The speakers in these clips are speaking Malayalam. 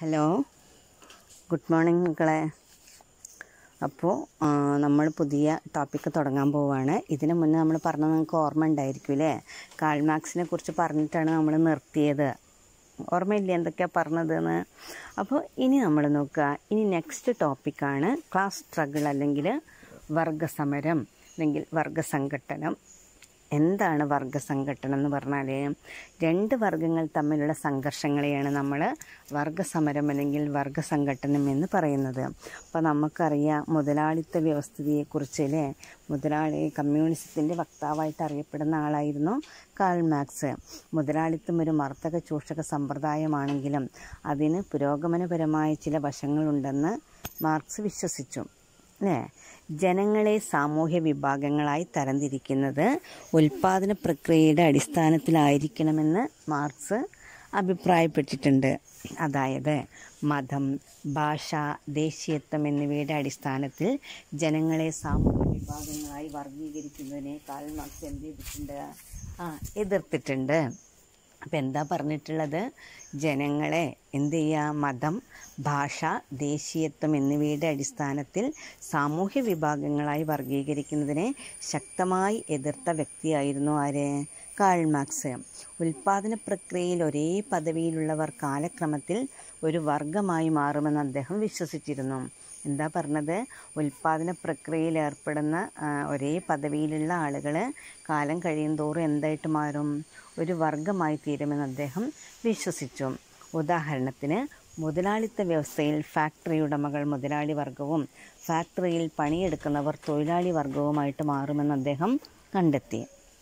ഹലോ ഗുഡ് മോർണിംഗ് മക്കളെ അപ്പോൾ നമ്മൾ പുതിയ ടോപ്പിക്ക് തുടങ്ങാൻ പോവുകയാണ് ഇതിന് മുന്നേ നമ്മൾ പറഞ്ഞത് നിങ്ങൾക്ക് ഓർമ്മ ഉണ്ടായിരിക്കും അല്ലേ കാൾമാക്സിനെ കുറിച്ച് പറഞ്ഞിട്ടാണ് നമ്മൾ നിർത്തിയത് ഓർമ്മയില്ലേ എന്തൊക്കെയാണ് പറഞ്ഞതെന്ന് അപ്പോൾ ഇനി നമ്മൾ നോക്കുക ഇനി നെക്സ്റ്റ് ടോപ്പിക്കാണ് ക്ലാസ് സ്ട്രഗിൾ അല്ലെങ്കിൽ വർഗസമരം അല്ലെങ്കിൽ വർഗസംഘട്ടനം എന്താണ് വർഗസംഘട്ടനം എന്ന് പറഞ്ഞാൽ രണ്ട് വർഗങ്ങൾ തമ്മിലുള്ള സംഘർഷങ്ങളെയാണ് നമ്മൾ വർഗസമരം അല്ലെങ്കിൽ വർഗസംഘട്ടനം എന്ന് പറയുന്നത് അപ്പോൾ നമുക്കറിയാം മുതലാളിത്ത വ്യവസ്ഥിതിയെക്കുറിച്ച് അല്ലേ മുതലാളി കമ്മ്യൂണിസത്തിൻ്റെ വക്താവായിട്ട് അറിയപ്പെടുന്ന ആളായിരുന്നു കാൾ മാക്സ് മുതലാളിത്തം ഒരു മർദ്ദക ചൂഷക സമ്പ്രദായമാണെങ്കിലും അതിന് പുരോഗമനപരമായ ചില വശങ്ങളുണ്ടെന്ന് മാർക്സ് വിശ്വസിച്ചു അല്ലേ ജനങ്ങളെ സാമൂഹ്യ വിഭാഗങ്ങളായി തരംതിരിക്കുന്നത് ഉൽപാദന പ്രക്രിയയുടെ അടിസ്ഥാനത്തിലായിരിക്കണമെന്ന് മാർക്സ് അഭിപ്രായപ്പെട്ടിട്ടുണ്ട് അതായത് മതം ഭാഷ ദേശീയത്വം എന്നിവയുടെ അടിസ്ഥാനത്തിൽ ജനങ്ങളെ സാമൂഹ്യ വിഭാഗങ്ങളായി വർഗീകരിക്കുന്നതിനെ കാൾ മാർക്സ് എന്ത് ചെയ്തിട്ടുണ്ട് ആ എതിർത്തിട്ടുണ്ട് അപ്പം എന്താ പറഞ്ഞിട്ടുള്ളത് ജനങ്ങളെ എന്ത് ചെയ്യുക മതം ഭാഷ ദേശീയത്വം എന്നിവയുടെ അടിസ്ഥാനത്തിൽ സാമൂഹ്യ വിഭാഗങ്ങളായി വർഗീകരിക്കുന്നതിനെ ശക്തമായി എതിർത്ത വ്യക്തിയായിരുന്നു ആര് കാൾ മാർക്സ് ഉൽപാദന പ്രക്രിയയിൽ ഒരേ പദവിയിലുള്ളവർ കാലക്രമത്തിൽ ഒരു വർഗമായി മാറുമെന്ന് അദ്ദേഹം വിശ്വസിച്ചിരുന്നു എന്താ പറഞ്ഞത് ഉൽപാദന പ്രക്രിയയിൽ ഏർപ്പെടുന്ന ആ, ഒരേ പദവിയിലുള്ള ആളുകൾ കാലം കഴിയും തോറും എന്തായിട്ട് മാറും ഒരു വർഗമായി തീരുമെന്ന് അദ്ദേഹം വിശ്വസിച്ചു ഉദാഹരണത്തിന് മുതലാളിത്ത വ്യവസ്ഥയിൽ ഫാക്ടറി ഉടമകൾ മുതലാളി വർഗവും ഫാക്ടറിയിൽ പണിയെടുക്കുന്നവർ തൊഴിലാളി വർഗവുമായിട്ട് മാറുമെന്ന് അദ്ദേഹം കണ്ടെത്തി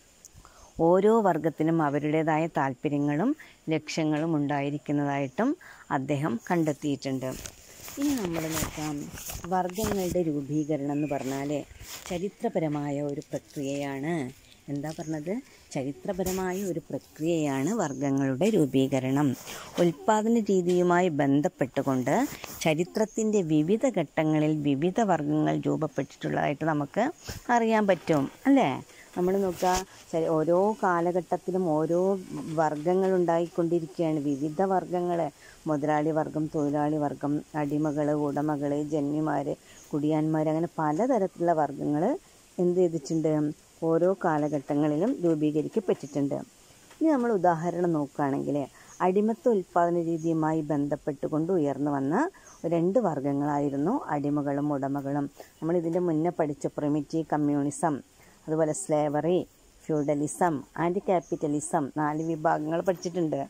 ഓരോ വർഗത്തിനും അവരുടേതായ താല്പര്യങ്ങളും ലക്ഷ്യങ്ങളും ഉണ്ടായിരിക്കുന്നതായിട്ടും അദ്ദേഹം കണ്ടെത്തിയിട്ടുണ്ട് ഇനി നമ്മൾ നോക്കാം വർഗങ്ങളുടെ രൂപീകരണം എന്ന് പറഞ്ഞാൽ ചരിത്രപരമായ ഒരു പ്രക്രിയയാണ് എന്താ പറഞ്ഞത് ചരിത്രപരമായ ഒരു പ്രക്രിയയാണ് വർഗങ്ങളുടെ രൂപീകരണം ഉൽപാദന രീതിയുമായി ബന്ധപ്പെട്ടുകൊണ്ട് ചരിത്രത്തിൻ്റെ വിവിധ ഘട്ടങ്ങളിൽ വിവിധ വർഗങ്ങൾ രൂപപ്പെട്ടിട്ടുള്ളതായിട്ട് നമുക്ക് അറിയാൻ പറ്റും അല്ലേ നമ്മൾ നോക്കുക ചെ- ഓരോ കാലഘട്ടത്തിലും ഓരോ വർഗങ്ങൾ ഉണ്ടായിക്കൊണ്ടിരിക്കുകയാണ് വിവിധ വർഗങ്ങൾ മുതലാളി വർഗം തൊഴിലാളി വർഗം അടിമകൾ ഉടമകൾ ജന്മിമാർ കുടിയാന്മാർ അങ്ങനെ പലതരത്തിലുള്ള വർഗങ്ങൾ എന്ത് ചെയ്തിട്ടുണ്ട് ഓരോ കാലഘട്ടങ്ങളിലും രൂപീകരിക്കപ്പെട്ടിട്ടുണ്ട് ഇനി നമ്മൾ ഉദാഹരണം നോക്കുകയാണെങ്കിൽ അടിമത്ത ഉൽപ്പാദന രീതിയുമായി ബന്ധപ്പെട്ടുകൊണ്ട് ഉയർന്നു വന്ന രണ്ട് വർഗങ്ങളായിരുന്നു അടിമകളും ഉടമകളും നമ്മൾ ഇതിൻ്റെ മുന്നേ പഠിച്ച പ്രിമിറ്റീവ് കമ്മ്യൂണിസം അതുപോലെ സ്ലേവറി ഫ്യൂഡലിസം ആൻഡ് ക്യാപിറ്റലിസം നാല് വിഭാഗങ്ങൾ പഠിച്ചിട്ടുണ്ട്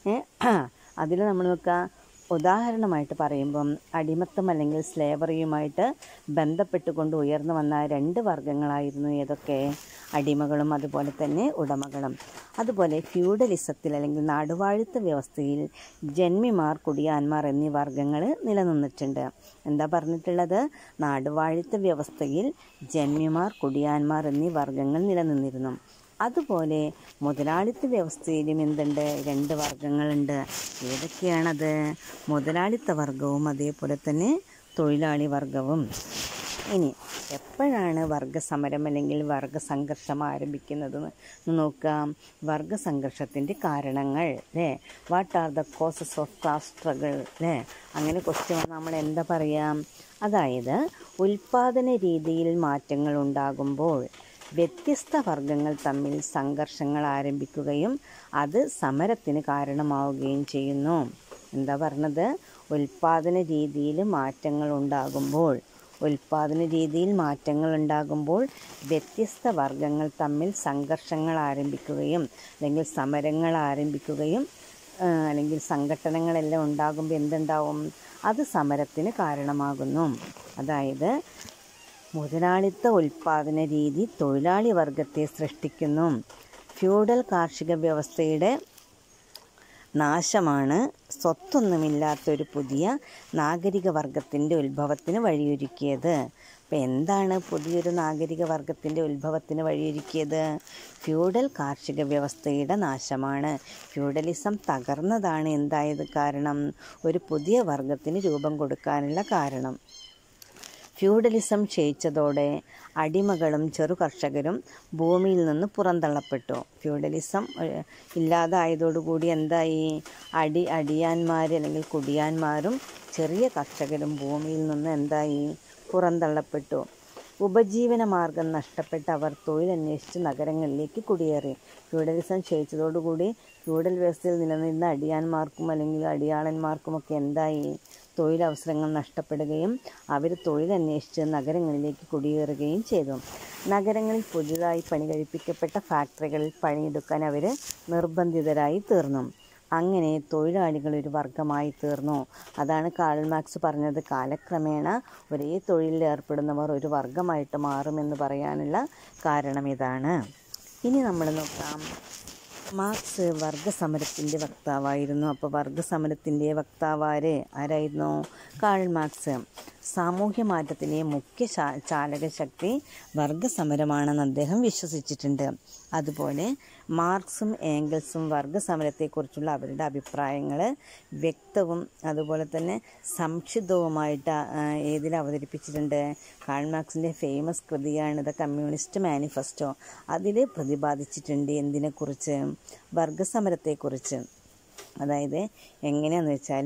അതിൽ നമ്മൾ നോക്കുക ഉദാഹരണമായിട്ട് പറയുമ്പം അടിമത്തം അല്ലെങ്കിൽ സ്ലേവറിയുമായിട്ട് ബന്ധപ്പെട്ടുകൊണ്ട് ഉയർന്നു വന്ന രണ്ട് വർഗങ്ങളായിരുന്നു ഏതൊക്കെ അടിമകളും അതുപോലെ തന്നെ ഉടമകളും അതുപോലെ ഫ്യൂഡലിസത്തിൽ അല്ലെങ്കിൽ നാടുവാഴിത്ത വ്യവസ്ഥയിൽ ജന്മിമാർ കുടിയാന്മാർ എന്നീ വർഗങ്ങൾ നിലനിന്നിട്ടുണ്ട് എന്താ പറഞ്ഞിട്ടുള്ളത് നാടുവാഴിത്ത വ്യവസ്ഥയിൽ ജന്മിമാർ കുടിയാന്മാർ എന്നീ വർഗങ്ങൾ നിലനിന്നിരുന്നു അതുപോലെ മുതലാളിത്ത വ്യവസ്ഥയിലും എന്തുണ്ട് രണ്ട് വർഗങ്ങളുണ്ട് ഏതൊക്കെയാണത് മുതലാളിത്ത വർഗവും അതേപോലെ തന്നെ തൊഴിലാളി വർഗവും ഇനി എപ്പോഴാണ് വർഗസമരം അല്ലെങ്കിൽ വർഗസംഘർഷം ആരംഭിക്കുന്നതെന്ന് നോക്കാം വർഗസംഘർഷത്തിൻ്റെ കാരണങ്ങൾ അല്ലേ what are the causes of class struggle അല്ലേ അങ്ങനെ ക്വസ്റ്റ്യൻ വന്നാൽ നമ്മൾ എന്താ പറയാം അതായത് ഉൽപാദന രീതിയിൽ മാറ്റങ്ങൾ ഉണ്ടാകുമ്പോൾ വ്യത്യസ്ത വർഗങ്ങൾ തമ്മിൽ സംഘർഷങ്ങൾ ആരംഭിക്കുകയും അത് സമരത്തിന് കാരണമാവുകയും ചെയ്യുന്നു എന്താ പറഞ്ഞത് ഉൽപാദന രീതിയിൽ മാറ്റങ്ങൾ ഉണ്ടാകുമ്പോൾ ഉൽപാദന രീതിയിൽ മാറ്റങ്ങൾ ഉണ്ടാകുമ്പോൾ വ്യത്യസ്ത വർഗങ്ങൾ തമ്മിൽ സംഘർഷങ്ങൾ ആരംഭിക്കുകയും അല്ലെങ്കിൽ സമരങ്ങൾ ആരംഭിക്കുകയും ആ, അല്ലെങ്കിൽ സംഘടനകളെല്ലാം ഉണ്ടാകുമ്പോൾ എന്തുണ്ടാവും അത് സമരത്തിന് കാരണമാകുന്നു അതായത് മുതലാളിത്ത ഉൽപാദന രീതി തൊഴിലാളി വർഗത്തെ സൃഷ്ടിക്കുന്നു ഫ്യൂഡൽ കാർഷിക വ്യവസ്ഥയുടെ നാശമാണ് സ്വത്തൊന്നുമില്ലാത്തൊരു പുതിയ നാഗരിക വർഗത്തിൻ്റെ ഉത്ഭവത്തിന് വഴിയൊരുക്കിയത് അപ്പം എന്താണ് പുതിയൊരു നാഗരിക വർഗത്തിൻ്റെ ഉത്ഭവത്തിന് വഴിയൊരുക്കിയത് ഫ്യൂഡൽ കാർഷിക വ്യവസ്ഥയുടെ നാശമാണ് ഫ്യൂഡലിസം തകർന്നതാണ് എന്തായത് കാരണം ഒരു പുതിയ വർഗത്തിന് രൂപം കൊടുക്കാനുള്ള കാരണം ഫ്യൂഡലിസം ക്ഷയിച്ചതോടെ അടിമകളും ചെറു കർഷകരും ഭൂമിയിൽ നിന്ന് പുറന്തള്ളപ്പെട്ടു ഫ്യൂഡലിസം ഏഹ്, ഇല്ലാതായതോടുകൂടി എന്തായി അടി അടിയാന്മാർ അല്ലെങ്കിൽ കുടിയാന്മാരും ചെറിയ കർഷകരും ഭൂമിയിൽ നിന്ന് എന്തായി പുറന്തള്ളപ്പെട്ടു ഉപജീവന മാർഗം നഷ്ടപ്പെട്ട അവർ തൊഴിലന്വേഷിച്ച് നഗരങ്ങളിലേക്ക് കുടിയേറി ഫ്യൂഡലിസം ക്ഷയിച്ചതോടുകൂടി ഫ്യൂഡൽ വ്യവസ്ഥയിൽ നിലനിന്ന അടിയാന്മാർക്കും അല്ലെങ്കിൽ അടിയാളന്മാർക്കുമൊക്കെ എന്തായി തൊഴിലവസരങ്ങൾ നഷ്ടപ്പെടുകയും അവർ തൊഴിലന്വേഷിച്ച് നഗരങ്ങളിലേക്ക് കുടിയേറുകയും ചെയ്തു നഗരങ്ങളിൽ പുതിയതായി പണി കഴിപ്പിക്കപ്പെട്ട ഫാക്ടറികളിൽ പണിയെടുക്കാൻ അവർ നിർബന്ധിതരായി തീർന്നു അങ്ങനെ തൊഴിലാളികൾ ഒരു വർഗമായി തീർന്നു അതാണ് കാൾ മാർക്സ് പറഞ്ഞത് കാലക്രമേണ ഒരേ തൊഴിലിൽ ഏർപ്പെടുന്നവർ ഒരു വർഗമായിട്ട് മാറുമെന്ന് പറയാനുള്ള കാരണം ഇതാണ് ഇനി നമ്മൾ നോക്കാം മാർക്സ് വർഗസമരത്തിൻ്റെ വക്താവായിരുന്നു അപ്പോൾ വർഗസമരത്തിൻ്റെ വക്താവാര് ആരായിരുന്നു കാൾ മാർക്സ് സാമൂഹ്യ മാറ്റത്തിലെ മുഖ്യ ചാ- ചാലക ശക്തി വർഗസമരമാണെന്ന് അദ്ദേഹം വിശ്വസിച്ചിട്ടുണ്ട് അതുപോലെ മാർക്സും ഏംഗൽസും വർഗസമരത്തെക്കുറിച്ചുള്ള അവരുടെ അഭിപ്രായങ്ങൾ വ്യക്തവും അതുപോലെ തന്നെ സംക്ഷിപ്തവുമായിട്ട് ആ, ഏതിൽ അവതരിപ്പിച്ചിട്ടുണ്ട് കാൾ മാർക്സിൻ്റെ ഫേമസ് കൃതിയാണ് ദ കമ്മ്യൂണിസ്റ്റ് മാനിഫെസ്റ്റോ അതിൽ പ്രതിപാദിച്ചിട്ടുണ്ട് എന്തിനെക്കുറിച്ച് വർഗസമരത്തെക്കുറിച്ച് അതായത് എങ്ങനെയാണെന്ന് വെച്ചാൽ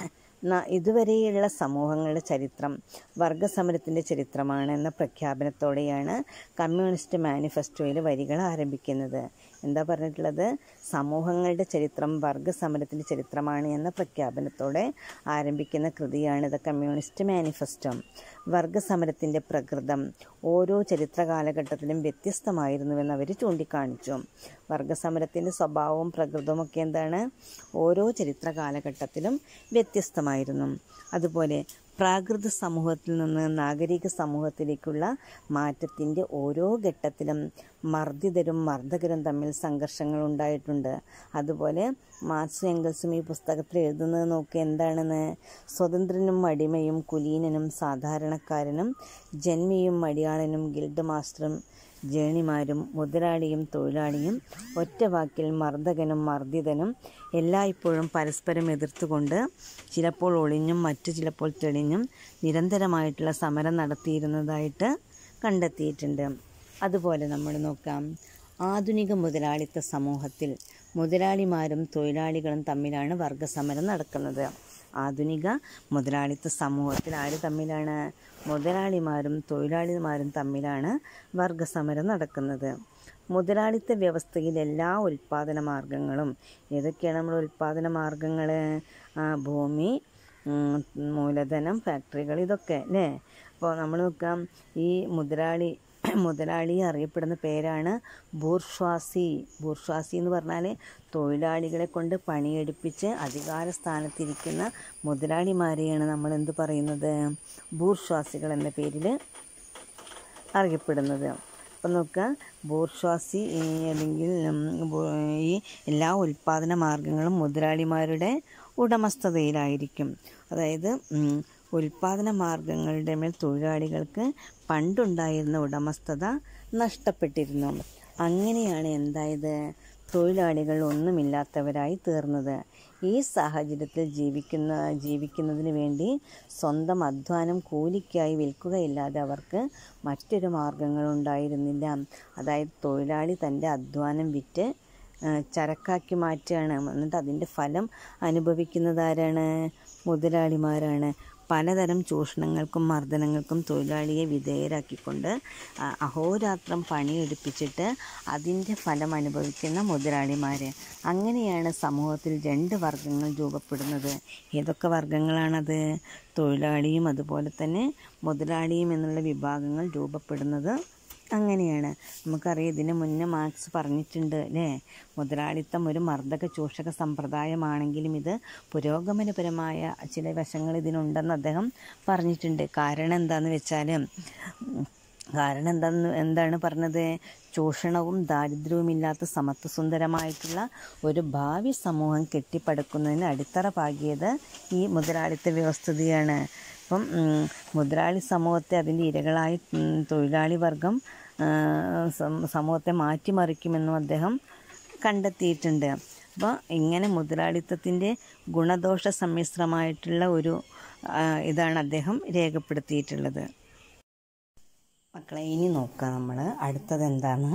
ന- ഇതുവരെയുള്ള സമൂഹങ്ങളുടെ ചരിത്രം വർഗസമരത്തിൻ്റെ ചരിത്രമാണ് എന്ന പ്രഖ്യാപനത്തോടെയാണ് കമ്മ്യൂണിസ്റ്റ് മാനിഫെസ്റ്റോയിൽ വരികൾ ആരംഭിക്കുന്നത് എന്താ പറഞ്ഞിട്ടുള്ളത് സമൂഹങ്ങളുടെ ചരിത്രം വർഗസമരത്തിൻ്റെ ചരിത്രമാണ് എന്ന പ്രഖ്യാപനത്തോടെ ആരംഭിക്കുന്ന കൃതിയാണ് ദ കമ്മ്യൂണിസ്റ്റ് മാനിഫെസ്റ്റോ വർഗസമരത്തിൻ്റെ പ്രകൃതം ഓരോ ചരിത്ര കാലഘട്ടത്തിലും വ്യത്യസ്തമായിരുന്നുവെന്ന് അവർ ചൂണ്ടിക്കാണിച്ചു വർഗസമരത്തിൻ്റെ സ്വഭാവവും പ്രകൃതവും ഒക്കെ എന്താണ് ഓരോ ചരിത്ര കാലഘട്ടത്തിലും വ്യത്യസ്തമായിരുന്നു അതുപോലെ പ്രാകൃത സമൂഹത്തിൽ നിന്ന് നാഗരിക സമൂഹത്തിലേക്കുള്ള മാറ്റത്തിൻ്റെ ഓരോ ഘട്ടത്തിലും മർദ്ദിതരും മർദ്ദകരും തമ്മിൽ സംഘർഷങ്ങൾ ഉണ്ടായിട്ടുണ്ട് അതുപോലെ മാർക്സും എംഗൽസും ഈ പുസ്തകത്തിൽ എഴുതുന്നത് നോക്കി എന്താണെന്ന് സ്വതന്ത്രനും അടിമയും കുലീനനും സാധാരണക്കാരനും ജന്മിയും മടിയാളനും ഗിൽഡ് മാസ്റ്ററും ജേണിമാരും മുതലാളിയും തൊഴിലാളിയും ഒറ്റ വാക്കിൽ മർദ്ദകനും മർദ്ദിതനും എല്ലായ്പ്പോഴും പരസ്പരം എതിർത്തുകൊണ്ട് ചിലപ്പോൾ ഒളിഞ്ഞും മറ്റു ചിലപ്പോൾ തെളിഞ്ഞും നിരന്തരമായിട്ടുള്ള സമരം നടത്തിയിരുന്നതായിട്ട് കണ്ടെത്തിയിട്ടുണ്ട് അതുപോലെ നമ്മൾ നോക്കാം ആധുനിക മുതലാളിത്ത സമൂഹത്തിൽ മുതലാളിമാരും തൊഴിലാളികളും തമ്മിലാണ് വർഗസമരം നടക്കുന്നത് ആധുനിക മുതലാളിത്ത സമൂഹത്തിൽ ആര് തമ്മിലാണ് മുതലാളിമാരും തൊഴിലാളിമാരും തമ്മിലാണ് വർഗസമരം നടക്കുന്നത് മുതലാളിത്ത വ്യവസ്ഥയിൽ എല്ലാ ഉൽപ്പാദന മാർഗങ്ങളും ഏതൊക്കെയാണ് നമ്മുടെ ഉൽപ്പാദന മാർഗങ്ങൾ ഭൂമി ഉം, മൂലധനം ഫാക്ടറികൾ ഇതൊക്കെ അല്ലേ അപ്പോൾ നമ്മൾ നോക്കാം ഈ മുതലാളി മുതലാളി അറിയപ്പെടുന്ന പേരാണ് ബൂർഷ്വാസി ബൂർഷ്വാസി എന്ന് പറഞ്ഞാൽ തൊഴിലാളികളെ കൊണ്ട് പണിയെടുപ്പിച്ച് അധികാര സ്ഥാനത്തിരിക്കുന്ന മുതലാളിമാരെയാണ് നമ്മൾ എന്ത് പറയുന്നത് ബൂർഷ്വാസികൾ എന്ന പേരിൽ അറിയപ്പെടുന്നത് അപ്പം നോക്കുക ബൂർഷ്വാസി ഈ, അല്ലെങ്കിൽ ഉം, ബു- ഈ എല്ലാ ഉൽപ്പാദന മാർഗങ്ങളും മുതലാളിമാരുടെ ഉടമസ്ഥതയിലായിരിക്കും അതായത് ഉം, ഉൽപ്പാദന മാർഗങ്ങളുടെ മേൽ തൊഴിലാളികൾക്ക് പണ്ടുണ്ടായിരുന്ന ഉടമസ്ഥത നഷ്ടപ്പെട്ടിരുന്നു അങ്ങനെയാണ് എന്തായത് തൊഴിലാളികൾ ഒന്നുമില്ലാത്തവരായി തീർന്നത് ഈ സാഹചര്യത്തിൽ ജീവിക്കുന്ന ജീവിക്കുന്നതിന് വേണ്ടി സ്വന്തം അധ്വാനം കൂലിക്കായി വിൽക്കുകയില്ലാതെ അവർക്ക് മറ്റൊരു മാർഗങ്ങളുണ്ടായിരുന്നില്ല അതായത് തൊഴിലാളി തൻ്റെ അധ്വാനം വിറ്റ് ആ, ചരക്കാക്കി മാറ്റുകയാണ് എന്നിട്ട് അതിൻ്റെ ഫലം അനുഭവിക്കുന്നത് ആരാണ് മുതലാളിമാരാണ് പലതരം ചൂഷണങ്ങൾക്കും മർദ്ദനങ്ങൾക്കും തൊഴിലാളിയെ വിധേയരാക്കിക്കൊണ്ട് ആ, അഹോരാത്രം പണിയെടുപ്പിച്ചിട്ട് അതിൻ്റെ ഫലം അനുഭവിക്കുന്ന മുതലാളിമാർ അങ്ങനെയാണ് സമൂഹത്തിൽ രണ്ട് വർഗങ്ങൾ രൂപപ്പെടുന്നത് ഏതൊക്കെ വർഗങ്ങളാണത് തൊഴിലാളിയും അതുപോലെ തന്നെ മുതലാളിയും എന്നുള്ള വിഭാഗങ്ങൾ രൂപപ്പെടുന്നത് അങ്ങനെയാണ് നമുക്കറിയാം ഇതിന് മുന്നേ മാർക്സ് പറഞ്ഞിട്ടുണ്ട് അല്ലേ മുതലാളിത്തം ഒരു മർദ്ദക ചൂഷക സമ്പ്രദായമാണെങ്കിലും ഇത് പുരോഗമനപരമായ ചില വശങ്ങൾ ഇതിനുണ്ടെന്ന് അദ്ദേഹം പറഞ്ഞിട്ടുണ്ട് കാരണം എന്താണെന്ന് വെച്ചാൽ ഉം, കാരണം എന്താന്ന് എന്താണ് പറഞ്ഞത് ചൂഷണവും ദാരിദ്ര്യവുമില്ലാത്ത സമത്വസുന്ദരമായിട്ടുള്ള ഒരു ഭാവി സമൂഹം കെട്ടിപ്പടുക്കുന്നതിന് അടിത്തറ പാകിയത് ഈ മുതലാളിത്ത വ്യവസ്ഥിതിയാണ് അപ്പം ഉം, മുതലാളി സമൂഹത്തെ അതിൻ്റെ ഇരകളായി ഉം, തൊഴിലാളി വർഗം ആ, സം- സമൂഹത്തെ മാറ്റിമറിക്കുമെന്നും അദ്ദേഹം കണ്ടെത്തിയിട്ടുണ്ട് അപ്പോൾ ഇങ്ങനെ മുതലാളിത്തത്തിൻ്റെ ഗുണദോഷ സമ്മിശ്രമായിട്ടുള്ള ഒരു ആ, ഇതാണ് അദ്ദേഹം രേഖപ്പെടുത്തിയിട്ടുള്ളത് മക്കളെ ഇനി നോക്കാം നമ്മൾ അടുത്തത് എന്താണ്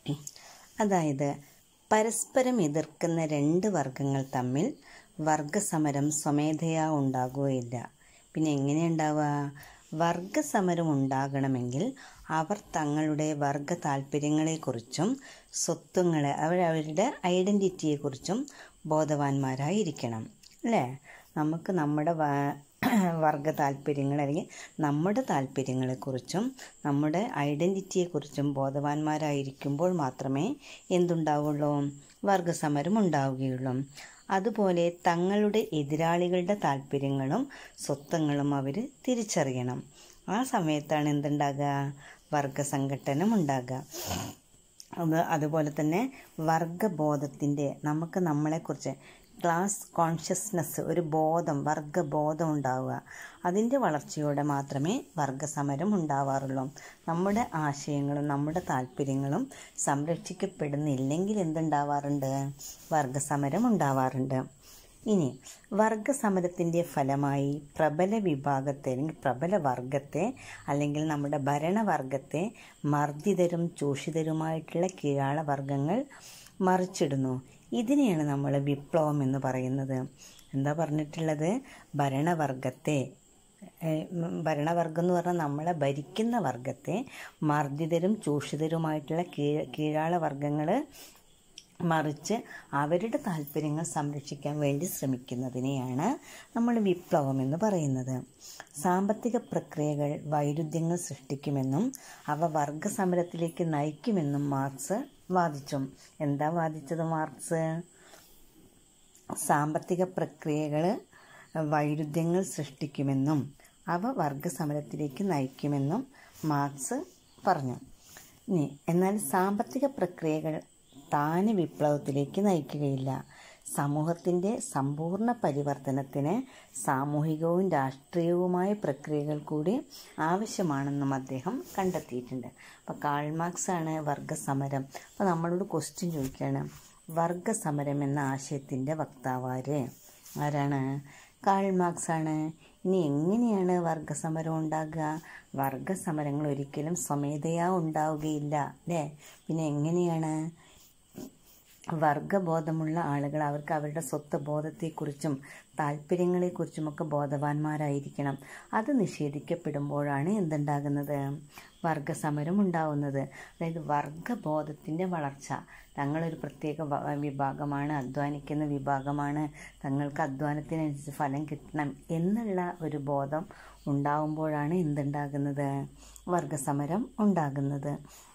അതായത് പരസ്പരം എതിർക്കുന്ന രണ്ട് വർഗങ്ങൾ തമ്മിൽ വർഗസമരം സ്വമേധയാ ഉണ്ടാകുകയില്ല പിന്നെ എങ്ങനെ ഉണ്ടാവുക വർഗസമരം ഉണ്ടാകണമെങ്കിൽ അവർ തങ്ങളുടെ വർഗ താല്പര്യങ്ങളെക്കുറിച്ചും സ്വത്വങ്ങളെ അവരവരുടെ ഐഡൻറ്റിറ്റിയെക്കുറിച്ചും ബോധവാന്മാരായിരിക്കണം അല്ലേ നമുക്ക് നമ്മുടെ വ- വർഗ താല്പര്യങ്ങൾ അല്ലെങ്കിൽ നമ്മുടെ താല്പര്യങ്ങളെക്കുറിച്ചും നമ്മുടെ ഐഡൻറ്റിറ്റിയെക്കുറിച്ചും ബോധവാന്മാരായിരിക്കുമ്പോൾ മാത്രമേ എന്തുണ്ടാവുള്ളൂ വർഗസമരം ഉണ്ടാവുകയുള്ളൂ അതുപോലെ തങ്ങളുടെ എതിരാളികളുടെ താല്പര്യങ്ങളും സ്വത്വങ്ങളും അവർ തിരിച്ചറിയണം ആ സമയത്താണ് എന്തുണ്ടാകുക വർഗസംഘട്ടനം ഉണ്ടാകുക അത് അതുപോലെ തന്നെ വർഗബോധത്തിൻ്റെ നമുക്ക് നമ്മളെക്കുറിച്ച് ക്ലാസ് കോൺഷ്യസ്നെസ് ഒരു ബോധം വർഗബോധം ഉണ്ടാവുക അതിൻ്റെ വളർച്ചയോടെ മാത്രമേ വർഗസമരം ഉണ്ടാവാറുള്ളൂ നമ്മുടെ ആശയങ്ങളും നമ്മുടെ താല്പര്യങ്ങളും സംരക്ഷിക്കപ്പെടുന്നില്ലെങ്കിൽ എന്തുണ്ടാവാറുണ്ട് വർഗസമരം ഉണ്ടാവാറുണ്ട് ഇനി വർഗസമരത്തിൻ്റെ ഫലമായി പ്രബല വിഭാഗത്തെ അല്ലെങ്കിൽ പ്രബല വർഗത്തെ അല്ലെങ്കിൽ നമ്മുടെ ഭരണവർഗത്തെ മർദ്ദിതരും ചൂഷിതരുമായിട്ടുള്ള കീഴാള വർഗങ്ങൾ മറിച്ചിടുന്നു ഇതിനെയാണ് നമ്മൾ വിപ്ലവം എന്ന് പറയുന്നത് എന്താ പറഞ്ഞിട്ടുള്ളത് ഭരണവർഗത്തെ ഏഹ് ഉം ഭരണവർഗം എന്ന് പറഞ്ഞാൽ നമ്മളെ ഭരിക്കുന്ന വർഗത്തെ മർദ്ദിതരും ചൂഷിതരുമായിട്ടുള്ള കീഴ കീഴാള വർഗങ്ങൾ മറിച്ച് അവരുടെ താല്പര്യങ്ങൾ സംരക്ഷിക്കാൻ വേണ്ടി ശ്രമിക്കുന്നതിനെയാണ് നമ്മൾ വിപ്ലവം എന്ന് പറയുന്നത് സാമ്പത്തിക പ്രക്രിയകൾ വൈരുദ്ധ്യങ്ങൾ സൃഷ്ടിക്കുമെന്നും അവ വർഗസമരത്തിലേക്ക് നയിക്കുമെന്നും മാർക്സ് വാദിച്ചു എന്താ വാദിച്ചത് മാർക്സ് സാമ്പത്തിക പ്രക്രിയകൾ വൈരുദ്ധ്യങ്ങൾ സൃഷ്ടിക്കുമെന്നും അവ വർഗസമരത്തിലേക്ക് നയിക്കുമെന്നും മാർക്സ് പറഞ്ഞു ഇനി എന്നാൽ സാമ്പത്തിക പ്രക്രിയകൾ താന് വിപ്ലവത്തിലേക്ക് നയിക്കുകയില്ല സമൂഹത്തിൻ്റെ സമ്പൂർണ്ണ പരിവർത്തനത്തിന് സാമൂഹികവും രാഷ്ട്രീയവുമായ പ്രക്രിയകൾ കൂടി ആവശ്യമാണെന്നും അദ്ദേഹം കണ്ടെത്തിയിട്ടുണ്ട് അപ്പോൾ കാൾമാർക്സ് ആണ് വർഗസമരം അപ്പോൾ നമ്മളോട് ക്വസ്റ്റ്യൻ ചോദിക്കുകയാണ് വർഗസമരം എന്ന ആശയത്തിൻ്റെ വക്താവാര് ആരാണ് കാൾമാർക്സ് ആണ് ഇനി എങ്ങനെയാണ് വർഗസമരം ഉണ്ടാകുക വർഗസമരങ്ങൾ ഒരിക്കലും സ്വമേധയാ ഉണ്ടാവുകയില്ല അല്ലേ പിന്നെ എങ്ങനെയാണ് വർഗബോധമുള്ള ആളുകൾ അവർക്ക് അവരുടെ സ്വത്ത് ബോധത്തെക്കുറിച്ചും താല്പര്യങ്ങളെക്കുറിച്ചുമൊക്കെ ബോധവാന്മാരായിരിക്കണം അത് നിഷേധിക്കപ്പെടുമ്പോഴാണ് എന്തുണ്ടാകുന്നത് വർഗസമരം ഉണ്ടാവുന്നത് അതായത് വർഗബോധത്തിൻ്റെ വളർച്ച തങ്ങളൊരു പ്രത്യേക വ- വിഭാഗമാണ് അധ്വാനിക്കുന്ന വിഭാഗമാണ് തങ്ങൾക്ക് അധ്വാനത്തിനനുസരിച്ച് ഫലം കിട്ടണം എന്നുള്ള ഒരു ബോധം ഉണ്ടാവുമ്പോഴാണ് എന്തുണ്ടാകുന്നത് വർഗസമരം ഉണ്ടാകുന്നത്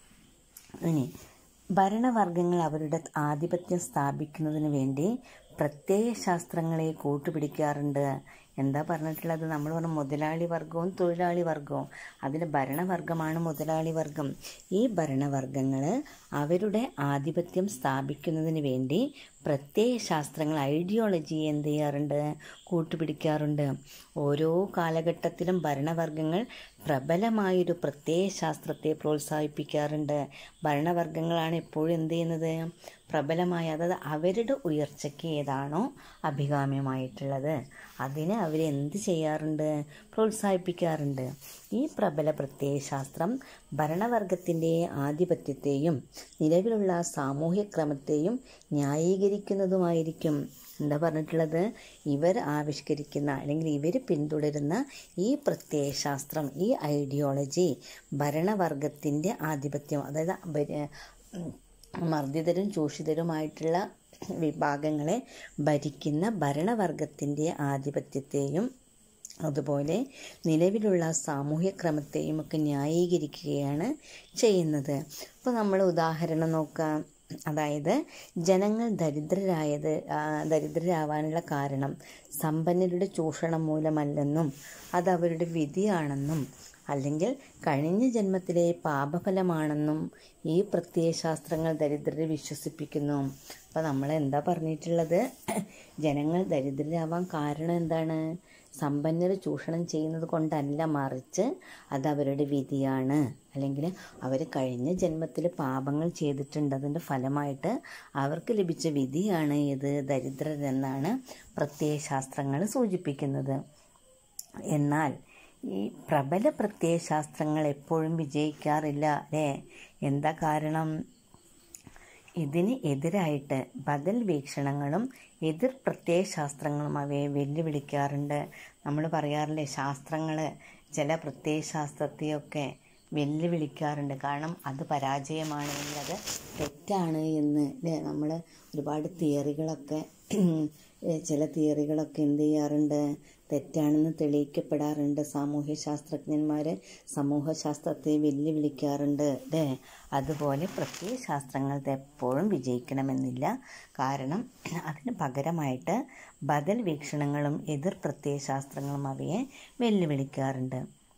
ഇനി ഭരണവർഗങ്ങൾ അവരുടെ ആധിപത്യം സ്ഥാപിക്കുന്നതിന് വേണ്ടി പ്രത്യയ ശാസ്ത്രങ്ങളെ കൂട്ടുപിടിക്കാറുണ്ട് എന്താ പറഞ്ഞിട്ടുള്ളത് നമ്മൾ പറഞ്ഞ മുതലാളി വർഗവും തൊഴിലാളി വർഗവും അതിൽ ഭരണവർഗമാണ് മുതലാളി വർഗം ഈ ഭരണവർഗങ്ങൾ അവരുടെ ആധിപത്യം സ്ഥാപിക്കുന്നതിന് വേണ്ടി പ്രത്യയ ശാസ്ത്രങ്ങൾ ഐഡിയോളജി എന്ത് ചെയ്യാറുണ്ട് കൂട്ടുപിടിക്കാറുണ്ട് ഓരോ കാലഘട്ടത്തിലും ഭരണവർഗങ്ങൾ പ്രബലമായൊരു പ്രത്യയ ശാസ്ത്രത്തെ പ്രോത്സാഹിപ്പിക്കാറുണ്ട് ഭരണവർഗങ്ങളാണ് എപ്പോഴും എന്ത് ചെയ്യുന്നത് പ്രബലമായ അതായത് അവരുടെ ഉയർച്ചയ്ക്ക് ഏതാണോ അഭികാമ്യമായിട്ടുള്ളത് അതിന് അവരെന്ത് ചെയ്യാറുണ്ട് പ്രോത്സാഹിപ്പിക്കാറുണ്ട് ഈ പ്രബല പ്രത്യയശാസ്ത്രം ഭരണവർഗത്തിൻ്റെ ആധിപത്യത്തെയും നിലവിലുള്ള സാമൂഹ്യക്രമത്തെയും ന്യായീകരിക്കുന്നതുമായിരിക്കും എന്താ പറഞ്ഞിട്ടുള്ളത് ഇവർ ആവിഷ്കരിക്കുന്ന അല്ലെങ്കിൽ ഇവർ പിന്തുടരുന്ന ഈ പ്രത്യയശാസ്ത്രം ഈ ഐഡിയോളജി ഭരണവർഗത്തിൻ്റെ ആധിപത്യം അതായത് ഭര- മർദ്ദിതരും ചൂഷിതരുമായിട്ടുള്ള വിഭാഗങ്ങളെ ഭരിക്കുന്ന ഭരണവർഗത്തിൻ്റെ ആധിപത്യത്തെയും അതുപോലെ നിലവിലുള്ള സാമൂഹ്യക്രമത്തെയും ഒക്കെ ന്യായീകരിക്കുകയാണ് ചെയ്യുന്നത് ഇപ്പോൾ നമ്മൾ ഉദാഹരണം നോക്കാം അതായത് ജനങ്ങൾ ദരിദ്രരായത് ആ, ദരിദ്രരാവാനുള്ള കാരണം സമ്പന്നരുടെ ചൂഷണം മൂലമല്ലെന്നും അത് അവരുടെ വിധിയാണെന്നും അല്ലെങ്കിൽ കഴിഞ്ഞ ജന്മത്തിലെ പാപഫലമാണെന്നും ഈ പ്രത്യയശാസ്ത്രങ്ങൾ ദരിദ്രരെ വിശ്വസിപ്പിക്കുന്നു അപ്പോൾ നമ്മൾ എന്താ പറഞ്ഞിട്ടുള്ളത് ജനങ്ങൾ ദരിദ്രരാവാൻ കാരണം എന്താണ് സമ്പന്നർ ചൂഷണം ചെയ്യുന്നത് കൊണ്ടല്ല മറിച്ച് അത് അവരുടെ വിധിയാണ് അല്ലെങ്കിൽ അവർ കഴിഞ്ഞ ജന്മത്തിൽ പാപങ്ങൾ ചെയ്തിട്ടുണ്ട് അതിൻ്റെ ഫലമായിട്ട് അവർക്ക് ലഭിച്ച വിധിയാണ് ഇത് ദരിദ്രരെന്നാണ് പ്രത്യയശാസ്ത്രങ്ങൾ സൂചിപ്പിക്കുന്നത് എന്നാൽ ഈ പ്രബല പ്രത്യയശാസ്ത്രങ്ങൾ എപ്പോഴും വിജയിക്കാറില്ല അല്ലേ എന്താ കാരണം ഇതിന് എതിരായിട്ട് ബദൽ വീക്ഷണങ്ങളും എതിർ പ്രത്യയശാസ്ത്രങ്ങളും അവയെ വെല്ലുവിളിക്കാറുണ്ട് നമ്മൾ പറയാറില്ലേ ശാസ്ത്രങ്ങൾ ചില പ്രത്യയശാസ്ത്രത്തെയൊക്കെ വെല്ലുവിളിക്കാറുണ്ട് കാരണം അത് പരാജയമാണ് എന്നത് തെറ്റാണ് എന്ന് അല്ലേ നമ്മൾ ഒരുപാട് തിയറികളൊക്കെ ചില തിയറികളൊക്കെ എന്ത് ചെയ്യാറുണ്ട് തെറ്റാണെന്ന് തെളിയിക്കപ്പെടാറുണ്ട് സാമൂഹ്യ ശാസ്ത്രജ്ഞന്മാർ സമൂഹശാസ്ത്രത്തെ വെല്ലുവിളിക്കാറുണ്ട് അല്ലേ അതുപോലെ പ്രത്യയ ശാസ്ത്രങ്ങൾ എപ്പോഴും വിജയിക്കണമെന്നില്ല കാരണം അതിന് പകരമായിട്ട് ബദൽ വീക്ഷണങ്ങളും എതിർ പ്രത്യയ ശാസ്ത്രങ്ങളും അവയെ വെല്ലുവിളിക്കാറുണ്ട്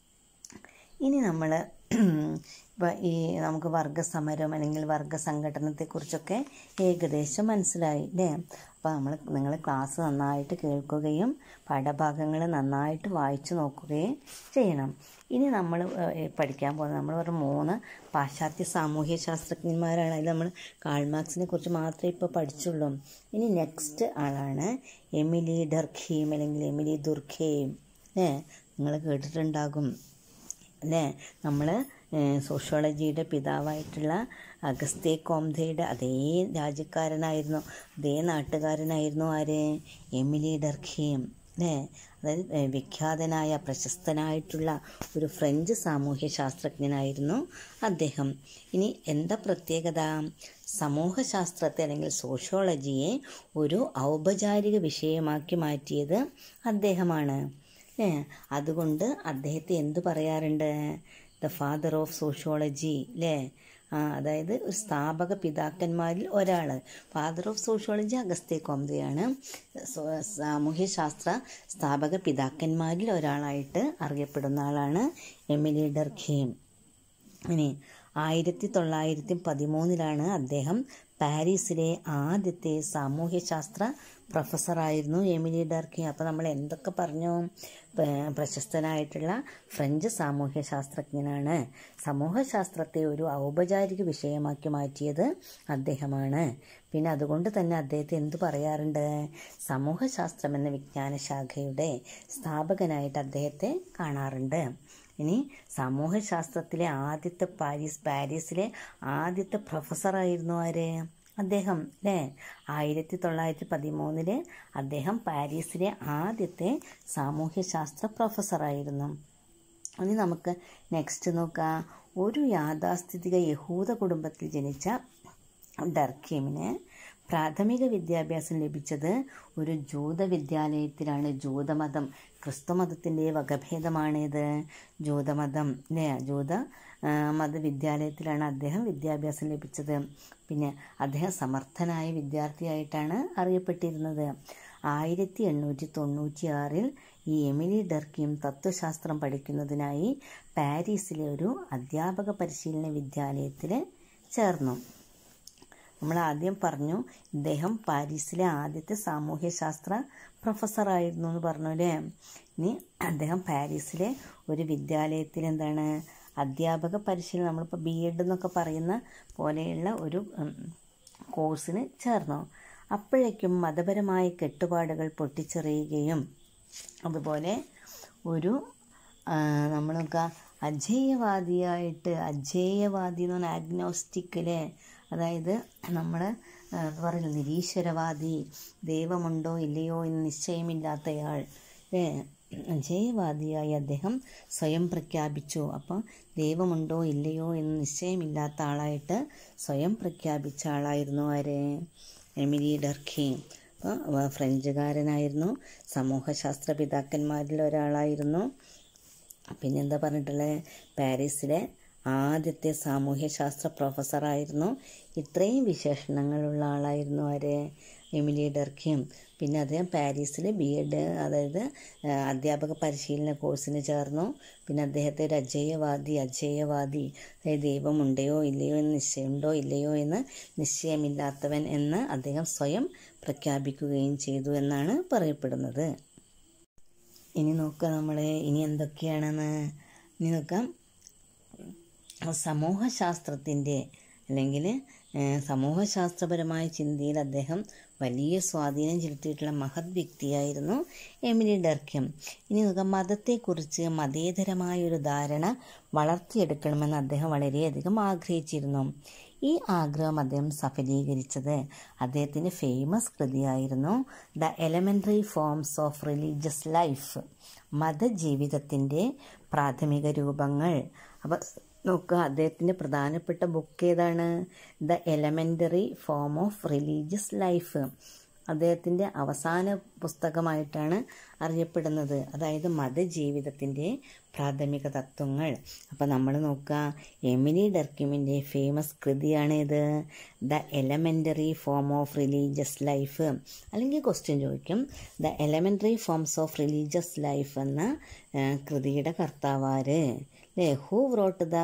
ഇനി നമ്മൾ ഇപ്പം ഈ നമുക്ക് വർഗസമരം അല്ലെങ്കിൽ വർഗ സംഘടനത്തെക്കുറിച്ചൊക്കെ ഏകദേശം മനസ്സിലായി അല്ലേ അപ്പോൾ നമ്മൾ നിങ്ങൾ ക്ലാസ് നന്നായിട്ട് കേൾക്കുകയും പാഠഭാഗങ്ങൾ നന്നായിട്ട് വായിച്ചു നോക്കുകയും ചെയ്യണം ഇനി നമ്മൾ പഠിക്കാൻ പോകുന്നത് നമ്മൾ പറഞ്ഞ മൂന്ന് പാശ്ചാത്യ സാമൂഹ്യ ശാസ്ത്രജ്ഞന്മാരാണ് അതിൽ നമ്മൾ കാൾമാർക്സിനെ കുറിച്ച് മാത്രമേ ഇപ്പോൾ പഠിച്ചുള്ളൂ ഇനി നെക്സ്റ്റ് ആളാണ് എമിലി ഡർഖീം അല്ലെങ്കിൽ എമിലി ദുർഖേം അല്ലേ നിങ്ങൾ കേട്ടിട്ടുണ്ടാകും അല്ലേ നമ്മൾ സോഷ്യോളജിയുടെ പിതാവായിട്ടുള്ള അഗസ്തേ കോംതയുടെ അതേ രാജ്യക്കാരനായിരുന്നു അതേ നാട്ടുകാരനായിരുന്നു ആര് എമിലി ഡർഖീം അല്ലേ അതായത് വിഖ്യാതനായ പ്രശസ്തനായിട്ടുള്ള ഒരു ഫ്രഞ്ച് സാമൂഹ്യ ശാസ്ത്രജ്ഞനായിരുന്നു അദ്ദേഹം ഇനി എന്താ പ്രത്യേകത സമൂഹശാസ്ത്രത്തെ അല്ലെങ്കിൽ സോഷ്യോളജിയെ ഒരു ഔപചാരിക വിഷയമാക്കി മാറ്റിയത് അദ്ദേഹമാണ് ഏ അതുകൊണ്ട് അദ്ദേഹത്തെ എന്ത് പറയാറുണ്ട് ദ ഫാദർ ഓഫ് സോഷ്യോളജി അല്ലേ ആ അതായത് ഒരു സ്ഥാപക പിതാക്കന്മാരിൽ ഒരാൾ ഫാദർ ഓഫ് സോഷ്യോളജി അഗസ്തേ കോംതയാണ് സാമൂഹ്യശാസ്ത്ര സ്ഥാപക പിതാക്കന്മാരിൽ ഒരാളായിട്ട് അറിയപ്പെടുന്ന ആളാണ് എമിലി ഡർഖീം ഇനി ആയിരത്തി തൊള്ളായിരത്തി പതിമൂന്നിലാണ് അദ്ദേഹം പാരീസിലെ ആദ്യത്തെ സാമൂഹ്യശാസ്ത്ര പ്രൊഫസറായിരുന്നു എമിലി ഡർക്കി അപ്പോൾ നമ്മൾ എന്തൊക്കെ പറഞ്ഞു പ്രശസ്തനായിട്ടുള്ള ഫ്രഞ്ച് സാമൂഹ്യ ശാസ്ത്രജ്ഞനാണ് സമൂഹശാസ്ത്രത്തെ ഒരു ഔപചാരിക വിഷയമാക്കി മാറ്റിയത് അദ്ദേഹമാണ് പിന്നെ അതുകൊണ്ട് തന്നെ അദ്ദേഹത്തെ എന്തു പറയാറുണ്ട് സമൂഹശാസ്ത്രം എന്ന വിജ്ഞാന ശാഖയുടെ സ്ഥാപകനായിട്ട് അദ്ദേഹത്തെ കാണാറുണ്ട് ഇനി സമൂഹശാസ്ത്രത്തിലെ ആദ്യത്തെ പാരീസ് പാരീസിലെ ആദ്യത്തെ പ്രൊഫസറായിരുന്നു ആര് അദ്ദേഹം അല്ലേ ആയിരത്തി തൊള്ളായിരത്തി പതിമൂന്നില് അദ്ദേഹം പാരീസിലെ ആദ്യത്തെ സാമൂഹ്യശാസ്ത്ര പ്രൊഫസറായിരുന്നു ഇനി നമുക്ക് നെക്സ്റ്റ് നോക്കാം ഒരു യാഥാസ്ഥിതിക യഹൂദ കുടുംബത്തിൽ ജനിച്ച ഡർക്കീമിന് പ്രാഥമിക വിദ്യാഭ്യാസം ലഭിച്ചത് ഒരു ജൂത വിദ്യാലയത്തിലാണ് ജൂതമതം ക്രിസ്തുമതത്തിൻ്റെ വകഭേദമാണിത് ജൂതമതം അല്ലേ ജൂത മതവിദ്യാലയത്തിലാണ് അദ്ദേഹം വിദ്യാഭ്യാസം ലഭിച്ചത് പിന്നെ അദ്ദേഹം സമർത്ഥനായ വിദ്യാർത്ഥിയായിട്ടാണ് അറിയപ്പെട്ടിരുന്നത് ആയിരത്തി എണ്ണൂറ്റി തൊണ്ണൂറ്റി ആറിൽ ഈ എമിലി ഡർക്കിയും തത്വശാസ്ത്രം പഠിക്കുന്നതിനായി പാരീസിലെ ഒരു അധ്യാപക പരിശീലന വിദ്യാലയത്തിൽ ചേർന്നു നമ്മൾ ആദ്യം പറഞ്ഞു ഇദ്ദേഹം പാരീസിലെ ആദ്യത്തെ സാമൂഹ്യശാസ്ത്ര പ്രൊഫസറായിരുന്നു എന്ന് പറഞ്ഞു അല്ലേ ഇനി അദ്ദേഹം പാരീസിലെ ഒരു വിദ്യാലയത്തിൽ എന്താണ് അധ്യാപക പരിശീലനം നമ്മളിപ്പോൾ ബി എഡ് എന്നൊക്കെ പറയുന്ന പോലെയുള്ള ഒരു കോഴ്സിന് ചേർന്നു അപ്പോഴേക്കും മതപരമായ കെട്ടുപാടുകൾ പൊട്ടിച്ചെറിയുകയും അതുപോലെ ഒരു നമ്മളൊക്കെ അജേയവാദിയായിട്ട് അജേയവാദി എന്ന് പറഞ്ഞാൽ ആഗ്നോസ്റ്റിക്കിലെ അതായത് നമ്മൾ പറയില്ല നിരീശ്വരവാദി ദൈവമുണ്ടോ ഇല്ലയോ എന്ന് നിശ്ചയമില്ലാത്തയാൾ അജേയവാദിയായി അദ്ദേഹം സ്വയം പ്രഖ്യാപിച്ചു അപ്പം ദൈവമുണ്ടോ ഇല്ലയോ എന്ന് നിശ്ചയമില്ലാത്ത ആളായിട്ട് സ്വയം പ്രഖ്യാപിച്ച ആളായിരുന്നു ആര് എമിലി ഡർഖി അപ്പോൾ ഫ്രഞ്ചുകാരനായിരുന്നു സമൂഹശാസ്ത്ര പിതാക്കന്മാരിൽ ഒരാളായിരുന്നു പിന്നെന്താ പറഞ്ഞിട്ടുള്ളത് പാരീസിലെ ആദ്യത്തെ സാമൂഹ്യശാസ്ത്ര പ്രൊഫസറായിരുന്നു ഇത്രയും വിശേഷണങ്ങളുള്ള ആളായിരുന്നു ആര് എമിലി ഡർക്കിയും പിന്നെ അദ്ദേഹം പാരീസിൽ ബി എഡ് അതായത് അധ്യാപക പരിശീലന കോഴ്സിന് ചേർന്നു പിന്നെ അദ്ദേഹത്തെ ഒരു അജേയവാദി അജേയവാദി അതായത് ദൈവമുണ്ടയോ ഇല്ലയോ എന്ന് നിശ്ചയമുണ്ടോ ഇല്ലയോ എന്ന് നിശ്ചയമില്ലാത്തവൻ എന്ന് അദ്ദേഹം സ്വയം പ്രഖ്യാപിക്കുകയും ചെയ്തു എന്നാണ് പറയപ്പെടുന്നത് ഇനി നോക്കുക നമ്മൾ ഇനി എന്തൊക്കെയാണെന്ന് ഇനി നോക്കാം സമൂഹശാസ്ത്രത്തിൻ്റെ അല്ലെങ്കിൽ ഏഹ്, സമൂഹശാസ്ത്രപരമായ ചിന്തയിൽ അദ്ദേഹം വലിയ സ്വാധീനം ചെലുത്തിയിട്ടുള്ള മഹത് വ്യക്തിയായിരുന്നു എമിലി ഡർക്യം ഇനി നോക്കാം മതത്തെക്കുറിച്ച് മതേതരമായ ഒരു ധാരണ വളർത്തിയെടുക്കണമെന്ന് അദ്ദേഹം വളരെയധികം ആഗ്രഹിച്ചിരുന്നു ഈ ആഗ്രഹം അദ്ദേഹം സഫലീകരിച്ചത് അദ്ദേഹത്തിൻ്റെ ഫേമസ് കൃതിയായിരുന്നു the elementary forms of religious life മതജീവിതത്തിൻ്റെ പ്രാഥമിക രൂപങ്ങൾ അപ്പം നോക്കുക അദ്ദേഹത്തിൻ്റെ പ്രധാനപ്പെട്ട ബുക്ക് ഏതാണ് the elementary form of religious life അദ്ദേഹത്തിൻ്റെ അവസാന പുസ്തകമായിട്ടാണ് അറിയപ്പെടുന്നത് അതായത് മതജീവിതത്തിൻ്റെ പ്രാഥമിക തത്വങ്ങൾ അപ്പം നമ്മൾ നോക്കുക എമിലി ഡർക്കിമിൻ്റെ ഫേമസ് കൃതിയാണ് ഇത് the elementary form of religious life അല്ലെങ്കിൽ ക്വസ്റ്റ്യൻ ചോദിക്കും the elementary forms of religious life എന്ന ആ, കൃതിയുടെ കർത്താവാര് അല്ലേ ഹൂ വ്രോട്ട് ദ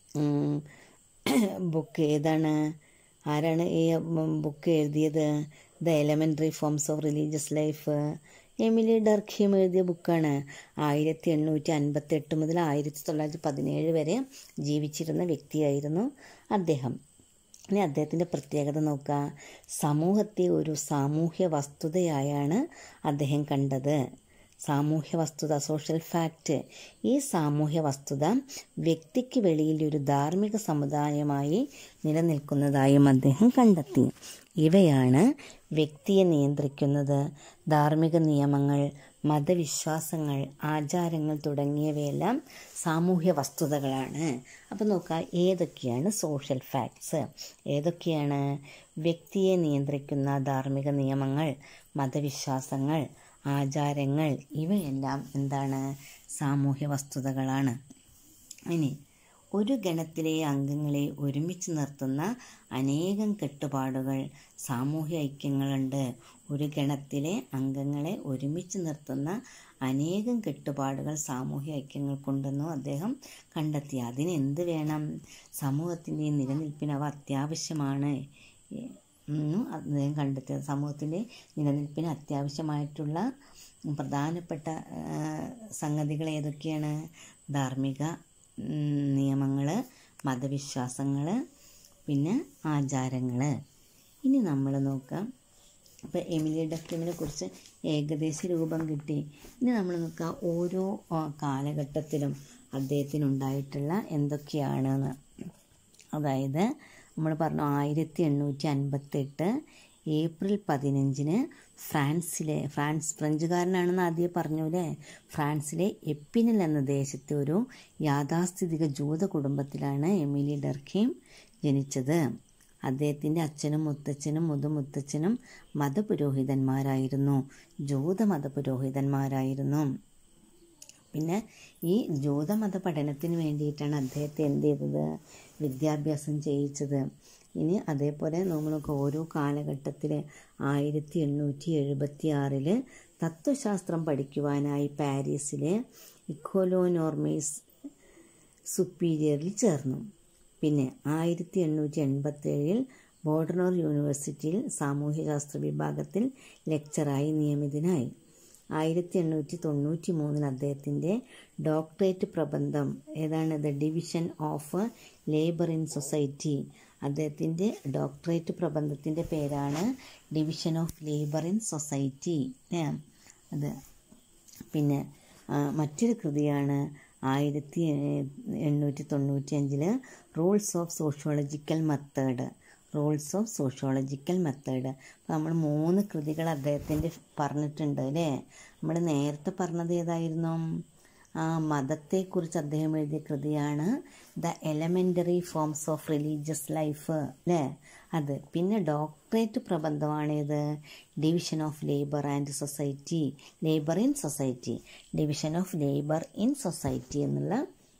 ബുക്ക് ഏതാണ് ആരാണ് ഈ ബുക്ക് എഴുതിയത് the elementary forms of religious life Emile Durkheim എഴുതിയ ബുക്കാണ് ആയിരത്തി എണ്ണൂറ്റി അൻപത്തി എട്ട് മുതൽ ആയിരത്തി തൊള്ളായിരത്തി പതിനേഴ് വരെ ജീവിച്ചിരുന്ന വ്യക്തിയായിരുന്നു അദ്ദേഹം ഇനി അദ്ദേഹത്തിൻ്റെ പ്രത്യേകത നോക്കുക സമൂഹത്തെ ഒരു സാമൂഹ്യ വസ്തുതയായാണ് അദ്ദേഹം കണ്ടത് സാമൂഹ്യ വസ്തുത സോഷ്യൽ ഫാക്റ്റ് ഈ സാമൂഹ്യ വസ്തുത വ്യക്തിക്ക് വെളിയിൽ ഒരു ധാർമ്മിക സമുദായമായി നിലനിൽക്കുന്നതായും അദ്ദേഹം കണ്ടെത്തി ഇവയാണ് വ്യക്തിയെ നിയന്ത്രിക്കുന്നത് ധാർമ്മിക നിയമങ്ങൾ മതവിശ്വാസങ്ങൾ ആചാരങ്ങൾ തുടങ്ങിയവയെല്ലാം സാമൂഹ്യ വസ്തുതകളാണ് അപ്പം നോക്കുക ഏതൊക്കെയാണ് സോഷ്യൽ ഫാക്ട്സ് ഏതൊക്കെയാണ് വ്യക്തിയെ നിയന്ത്രിക്കുന്ന ധാർമ്മിക നിയമങ്ങൾ മതവിശ്വാസങ്ങൾ ആചാരങ്ങൾ ഇവയെല്ലാം എന്താണ് സാമൂഹ്യ വസ്തുതകളാണ് ഇനി ഒരു ഗണത്തിലെ അംഗങ്ങളെ ഒരുമിച്ച് നിർത്തുന്ന അനേകം കെട്ടുപാടുകൾ സാമൂഹ്യ ഐക്യങ്ങളുണ്ട് ഒരു ഗണത്തിലെ അംഗങ്ങളെ ഒരുമിച്ച് നിർത്തുന്ന അനേകം കെട്ടുപാടുകൾ സാമൂഹ്യ ഐക്യങ്ങൾക്കുണ്ടെന്നും അദ്ദേഹം കണ്ടെത്തി അതിന് എന്ത് വേണം സമൂഹത്തിൻ്റെ നിലനിൽപ്പിന് അവ അത്യാവശ്യമാണ് എന്നും അദ്ദേഹം കണ്ടെത്തിയത് സമൂഹത്തിൻ്റെ നിലനിൽപ്പിന് അത്യാവശ്യമായിട്ടുള്ള പ്രധാനപ്പെട്ട സംഗതികൾ ഏതൊക്കെയാണ് ധാർമ്മിക നിയമങ്ങൾ മതവിശ്വാസങ്ങൾ പിന്നെ ആചാരങ്ങൾ ഇനി നമ്മൾ നോക്കാം ഇപ്പോൾ എമിലി ഡക്കിമിനെ കുറിച്ച് ഏകദേശ രൂപം കിട്ടി ഇനി നമ്മൾ നോക്കുക ഓരോ ആ, കാലഘട്ടത്തിലും അദ്ദേഹത്തിനുണ്ടായിട്ടുള്ള എന്തൊക്കെയാണെന്ന് അതായത് നമ്മൾ പറഞ്ഞു ആയിരത്തി എണ്ണൂറ്റി അൻപത്തെട്ട് ഏപ്രിൽ പതിനഞ്ചിന് ഫ്രാൻസിലെ ഫ്രാൻസ് ഫ്രഞ്ചുകാരനാണെന്ന് ആദ്യം പറഞ്ഞു അല്ലേ ഫ്രാൻസിലെ എപ്പിനൽ എന്ന ദേശത്തെ ഒരു യാഥാസ്ഥിതിക ജൂത കുടുംബത്തിലാണ് എമിലി ഡർഖീം ജനിച്ചത് അദ്ദേഹത്തിൻ്റെ അച്ഛനും മുത്തച്ഛനും മുതുമുത്തച്ഛനും മതപുരോഹിതന്മാരായിരുന്നു ജൂത മതപുരോഹിതന്മാരായിരുന്നു പിന്നെ ഈ ജൂതമത പഠനത്തിന് വേണ്ടിയിട്ടാണ് അദ്ദേഹത്തെ എന്ത് ചെയ്തത് വിദ്യാഭ്യാസം ചെയ്യിച്ചത് ഇനി അതേപോലെ നമുക്ക് ഓരോ കാലഘട്ടത്തിൽ ആയിരത്തി എണ്ണൂറ്റി എഴുപത്തി ആറില് തത്വശാസ്ത്രം പഠിക്കുവാനായി പാരീസിലെ ഇക്കോലോനോർമേസ് സുപ്പീരിയറിൽ ചേർന്നു പിന്നെ ആയിരത്തി എണ്ണൂറ്റി എൺപത്തേഴിൽ ബോർഡനോർ യൂണിവേഴ്സിറ്റിയിൽ സാമൂഹ്യശാസ്ത്ര വിഭാഗത്തിൽ ലെക്ചറായി നിയമിതനായി ആയിരത്തി എണ്ണൂറ്റി തൊണ്ണൂറ്റി മൂന്നിൽ അദ്ദേഹത്തിൻ്റെ ഡോക്ടറേറ്റ് പ്രബന്ധം ഏതാണ് the division of labour in society അദ്ദേഹത്തിൻ്റെ ഡോക്ടറേറ്റ് പ്രബന്ധത്തിൻ്റെ പേരാണ് division of labour in society അത് പിന്നെ ആ, മറ്റൊരു കൃതിയാണ് ആയിരത്തി എണ്ണൂറ്റി തൊണ്ണൂറ്റി അഞ്ചില് rules of sociological method rules of sociological method അപ്പോൾ നമ്മൾ മൂന്ന് കൃതികൾ അദ്ദേഹത്തിൻ്റെ പറഞ്ഞിട്ടുണ്ട് അല്ലേ നമ്മൾ നേരത്തെ പറഞ്ഞത് ഏതായിരുന്നു ആ മതത്തെക്കുറിച്ച് അദ്ദേഹം എഴുതിയ കൃതിയാണ് the elementary forms of religious life അല്ലേ അത് പിന്നെ ഡോക്ടറേറ്റ് പ്രബന്ധമാണേത് division of labour and society labour in society division of labour in society എന്നുള്ള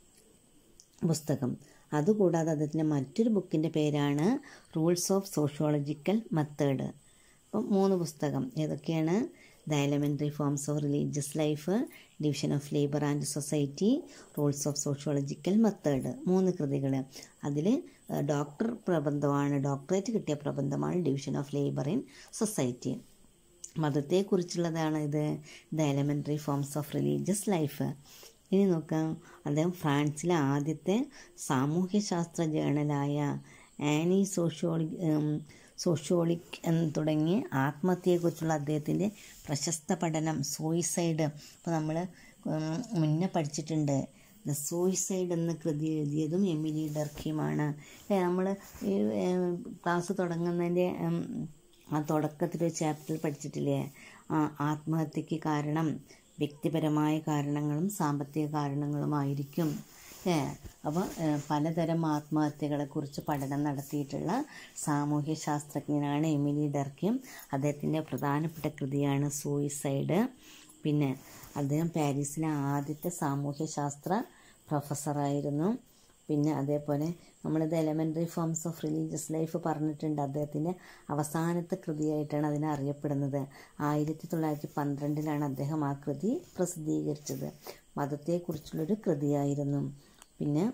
പുസ്തകം അതുകൂടാതെ അദ്ദേഹത്തിൻ്റെ മറ്റൊരു ബുക്കിൻ്റെ പേരാണ് റൂൾസ് ഓഫ് സോഷ്യോളജിക്കൽ മെത്തേഡ് അപ്പം മൂന്ന് പുസ്തകം ഏതൊക്കെയാണ് the elementary forms of religious life division of labour and society rules of sociological method മൂന്ന് കൃതികൾ അതിൽ ഡോക്ടർ പ്രബന്ധമാണ് ഡോക്ടറേറ്റ് കിട്ടിയ പ്രബന്ധമാണ് division of labour in society മതത്തെക്കുറിച്ചുള്ളതാണ് ഇത് the elementary forms of religious life ഇനി നോക്കാം അദ്ദേഹം ഫ്രാൻസിലെ ആദ്യത്തെ സാമൂഹ്യശാസ്ത്ര ജേണലായ ആനി സോഷ്യോളി സോഷ്യോളിക് എന്ന് തുടങ്ങി ആത്മഹത്യയെക്കുറിച്ചുള്ള അദ്ദേഹത്തിൻ്റെ പ്രശസ്ത പഠനം സൂയിസൈഡ് ഇപ്പോൾ നമ്മൾ മുന്നേ പഠിച്ചിട്ടുണ്ട് ദ സൂയിസൈഡ് എന്ന കൃതി എഴുതിയതും എമിലി ഡർക്കിയുമാണ് നമ്മൾ ഈ ക്ലാസ് തുടങ്ങുന്നതിൻ്റെ ഉം, ആ തുടക്കത്തിൽ ഒരു ചാപ്റ്ററിൽ പഠിച്ചിട്ടില്ലേ ആ, ആത്മഹത്യക്ക് കാരണം വ്യക്തിപരമായ കാരണങ്ങളും സാമ്പത്തിക കാരണങ്ങളുമായിരിക്കും ഏ അപ്പോൾ പലതരം ആത്മഹത്യകളെക്കുറിച്ച് പഠനം നടത്തിയിട്ടുള്ള സാമൂഹ്യ ശാസ്ത്രജ്ഞനാണ് എമിലി ഡർക്കിയും അദ്ദേഹത്തിൻ്റെ പ്രധാനപ്പെട്ട കൃതിയാണ് സൂയിസൈഡ് പിന്നെ അദ്ദേഹം പാരീസിലെ ആദ്യത്തെ സാമൂഹ്യ ശാസ്ത്ര പ്രൊഫസറായിരുന്നു പിന്നെ അതേപോലെ നമ്മളിത് elementary forms of religious life പറഞ്ഞിട്ടുണ്ട് അദ്ദേഹത്തിൻ്റെ അവസാനത്തെ കൃതിയായിട്ടാണ് അതിനെ അറിയപ്പെടുന്നത് ആയിരത്തി തൊള്ളായിരത്തി പന്ത്രണ്ടിലാണ് അദ്ദേഹം ആ കൃതി പ്രസിദ്ധീകരിച്ചത് മതത്തെക്കുറിച്ചുള്ളൊരു കൃതിയായിരുന്നു പിന്നെ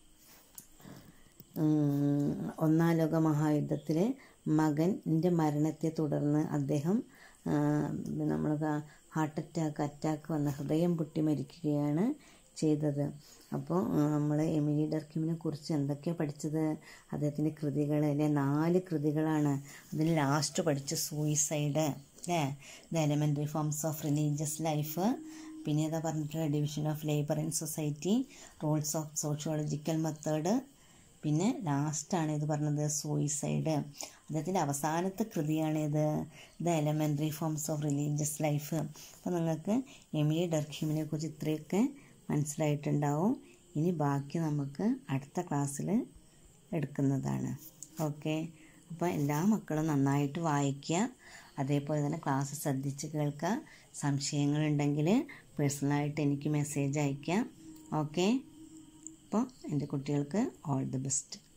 ഉം, ഒന്നാം ലോക മഹായുദ്ധത്തിലെ മകൻ്റെ മരണത്തെ തുടർന്ന് അദ്ദേഹം നമ്മൾ ഹാർട്ട് അറ്റാക്ക് അറ്റാക്ക് വന്ന ഹൃദയം പൊട്ടി മരിക്കുകയാണ് ചെയ്തത് അപ്പോൾ നമ്മൾ എമിലി ഡർക്കിമിനെ കുറിച്ച് എന്തൊക്കെയാണ് പഠിച്ചത് അദ്ദേഹത്തിൻ്റെ കൃതികൾ അല്ലെ നാല് കൃതികളാണ് അതിൽ ലാസ്റ്റ് പഠിച്ച സൂയിസൈഡ് അല്ലേ the elementary forms of religious life പിന്നെ ഏതാ പറഞ്ഞിട്ടുള്ള division of labour in society rules of sociological method പിന്നെ ലാസ്റ്റാണ് ഇത് പറഞ്ഞത് സൂയിസൈഡ് അദ്ദേഹത്തിൻ്റെ അവസാനത്തെ കൃതിയാണ് ഇത് the elementary forms of religious life അപ്പോൾ നിങ്ങൾക്ക് എമിലി ഡർഖീമിനെ കുറിച്ച് ഇത്രയൊക്കെ മനസ്സിലായിട്ടുണ്ടാവും ഇനി ബാക്കി നമുക്ക് അടുത്ത ക്ലാസ്സിൽ എടുക്കുന്നതാണ് ഓക്കെ അപ്പോൾ എല്ലാ മക്കളും നന്നായിട്ട് വായിക്കുക അതേപോലെ തന്നെ ക്ലാസ് ശ്രദ്ധിച്ച് കേൾക്കുക സംശയങ്ങളുണ്ടെങ്കിൽ പേഴ്സണലായിട്ട് എനിക്ക് മെസ്സേജ് അയയ്ക്കാം ഓക്കെ അപ്പോൾ എൻ്റെ കുട്ടികൾക്ക് ഓൾ ദി ബെസ്റ്റ്